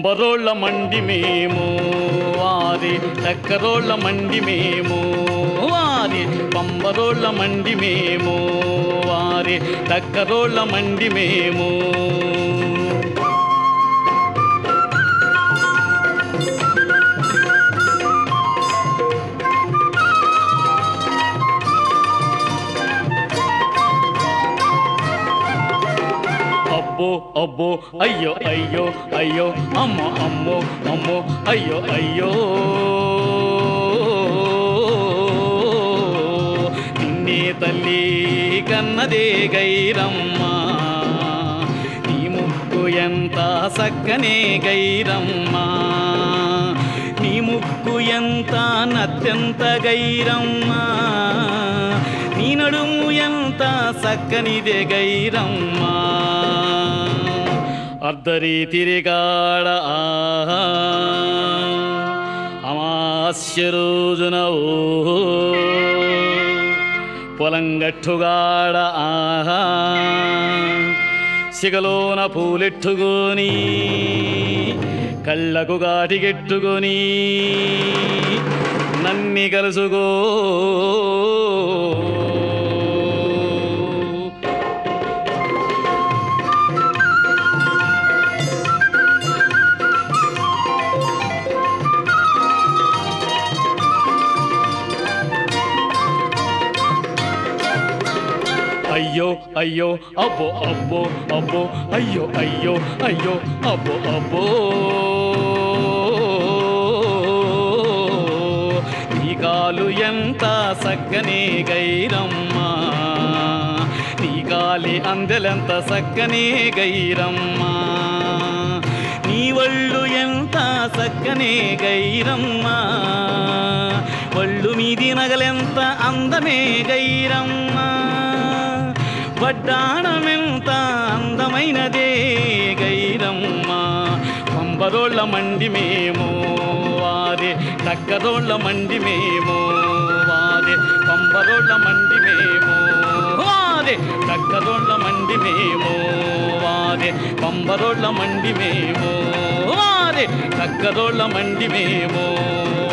పంబరోళ్ళ మండి మేము వారి చక్కరోళ్ళ మండి మేము వారి పంబరోళ్ళ మండి మేము వారి చక్కరోళ్ళ మండి మేము అబ్బో అబ్బో అయ్యో అయ్యో అయ్యో అమ్మ అమ్మో అమ్మో అయ్యో అయ్యో నిన్నే తల్లి కన్నదే గైరమ్మ నీ ముక్కు ఎంత సక్కనే గైరమ్మ నీ ముక్కు ఎంత నత్యంత గైరమ్మ నీ నడుము ఎంత సక్కనిదే గైరమ్మా అర్ధరి తిరిగాడ ఆహా అమాస్య రోజున ఓ పొలంగట్టుగాడ ఆహా సిగలోన పూలెట్టుకొని కళ్ళకు గాటిగెట్టుకొని నన్ని కలుసుకో అయ్యో అయ్యో అబ్బో అబ్బో అబ్బో అయ్యో అయ్యో అయ్యో అబ్బో అబ్బో నీ కాలు ఎంత సక్కనే గైరమ్మా నీ కాలి అందెలెంత సక్కనే గైరమ్మా నీ ఒళ్ళు ఎంత సక్కనే గైరమ్మా ఒళ్ళు మీది నగలెంత అందమే గైరమ్మా వడ్డాణమెంత అందమైనదే గైరమ్మ పంబరోళ్ళ మండి మేము వారే టక్కరోళ్ళ మండి మేము వారే పంబరోళ్ళ మండి మేము వారే టక్కరోళ్ళ మండి మేము వారే పంబరోళ్ళ మండి మేము వారే టక్కరోళ్ళ మండి మేము